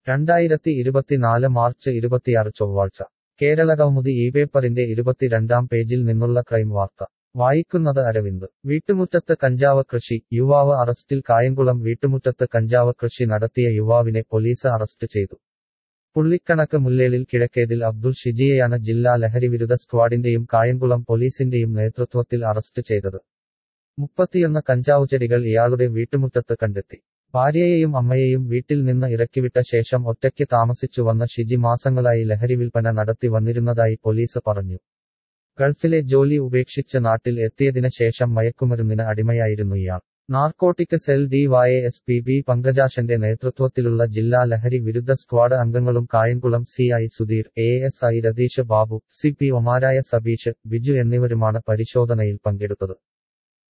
രണ്ടായിരത്തി ഇരുപത്തിനാല് മാർച്ച് ഇരുപത്തിയാറ് ചൊവ്വാഴ്ച കേരള കൗമുദി ഈ പേപ്പറിന്റെ ഇരുപത്തിരണ്ടാം പേജിൽ നിന്നുള്ള ക്രൈം വാർത്ത വായിക്കുന്നത് അരവിന്ദ് വീട്ടുമുറ്റത്ത് കഞ്ചാവ് കൃഷി യുവാവ് അറസ്റ്റിൽ കായംകുളം വീട്ടുമുറ്റത്ത് കഞ്ചാവ് കൃഷി നടത്തിയ യുവാവിനെ പോലീസ് അറസ്റ്റ് ചെയ്തു പുള്ളിക്കണക്ക് മുല്ലേലിൽ കിഴക്കേതിൽ അബ്ദുൾ ഷിജിയെയാണ് ജില്ലാ ലഹരിവിരുദ്ധ സ്ക്വാഡിന്റെയും കായംകുളം പോലീസിന്റെയും നേതൃത്വത്തിൽ അറസ്റ്റ് ചെയ്തത് മുപ്പത്തിയൊന്ന് കഞ്ചാവ് ചെടികൾ ഇയാളുടെ വീട്ടുമുറ്റത്ത് കണ്ടെത്തി ഭാര്യയെയും അമ്മയെയും വീട്ടിൽ നിന്ന് ഇറക്കിവിട്ട ശേഷം ഒറ്റയ്ക്ക് താമസിച്ചു വന്ന ഷിജി മാസങ്ങളായി ലഹരി വിൽപ്പന നടത്തി വന്നിരുന്നതായി പോലീസ് പറഞ്ഞു ഗൾഫിലെ ജോലി ഉപേക്ഷിച്ച് നാട്ടിൽ എത്തിയതിന് ശേഷം മയക്കുമരുന്നിന് അടിമയായിരുന്നു ഇയാൾ narcotic cell D Y S P B പങ്കജാഷന്റെ നേതൃത്വത്തിലുള്ള ജില്ലാ ലഹരി വിരുദ്ധ സ്ക്വാഡ് അംഗങ്ങളും Kayamkulam C I Sudheer A S I Ratheesh Babu C P ഒമാരായ സബീഷ് ബിജു എന്നിവരുമാണ് പരിശോധനയിൽ പങ്കെടുത്തത്